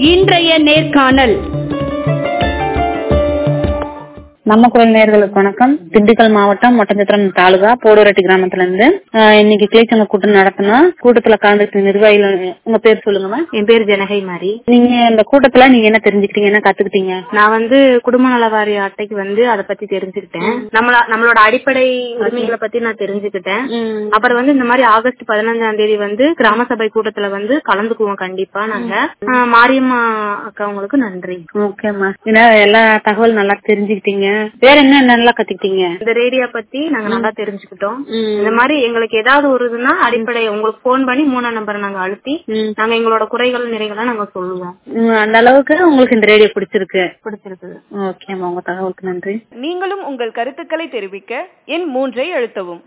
இன்றைய நேர்காணல் நம்ம குரல் நேர்களுக்கு வணக்கம் திண்டுக்கல் மாவட்டம் மொட்டஞ்சத்திரம் தாலுகா போடூரட்டி கிராமத்துல இருந்து ஆஹ் இன்னைக்கு கிளைச்சங்க கூட்டம் நடத்தணும் கூட்டத்துல கலந்துக்கிட்ட நிர்வாகிகள் உங்க பேர் சொல்லுங்கம்மா என் பேர் ஜனகை மாரி நீங்க இந்த கூட்டத்துல நீங்க என்ன தெரிஞ்சுக்கிட்டீங்க என்ன கத்துக்கிட்டீங்க நான் வந்து குடும்ப நல வாரிய அட்டைக்கு வந்து அதை பத்தி தெரிஞ்சுக்கிட்டேன் நம்மள நம்மளோட அடிப்படை உரிமைகளை பத்தி நான் தெரிஞ்சுக்கிட்டேன் அப்புறம் வந்து இந்த மாதிரி ஆகஸ்ட் பதினஞ்சாம் தேதி வந்து கிராம சபை கூட்டத்துல வந்து கலந்துக்குவோம் கண்டிப்பா நாங்க ஆஹ் மாரியம்மா அக்காவங்களுக்கு நன்றி ஓகேம்மா ஏன்னா எல்லா தகவல் நல்லா தெரிஞ்சுக்கிட்டீங்க வேற என்ன நல்லா கத்துக்கிட்டீங்க இந்த ரேடியோ பத்தி நாங்க நல்லா தெரிஞ்சுக்கிட்டோம் இந்த மாதிரி எங்களுக்கு ஏதாவது ஒரு இதுன்னா அடிப்படை உங்களுக்கு போன் பண்ணி மூணாம் நம்பரை நாங்க அழுத்தி நாங்க எங்களோட குறைகள் நிறைகளை நாங்க சொல்லுவோம் உம், அந்த அளவுக்கு உங்களுக்கு இந்த ரேடியோ பிடிச்சிருக்கு பிடிச்சிருக்குது ஓகேம்மா உங்க தகவலுக்கு நன்றி நீங்களும் உங்கள் கருத்துக்களை தெரிவிக்க எண் மூன்றை அழுத்தவும்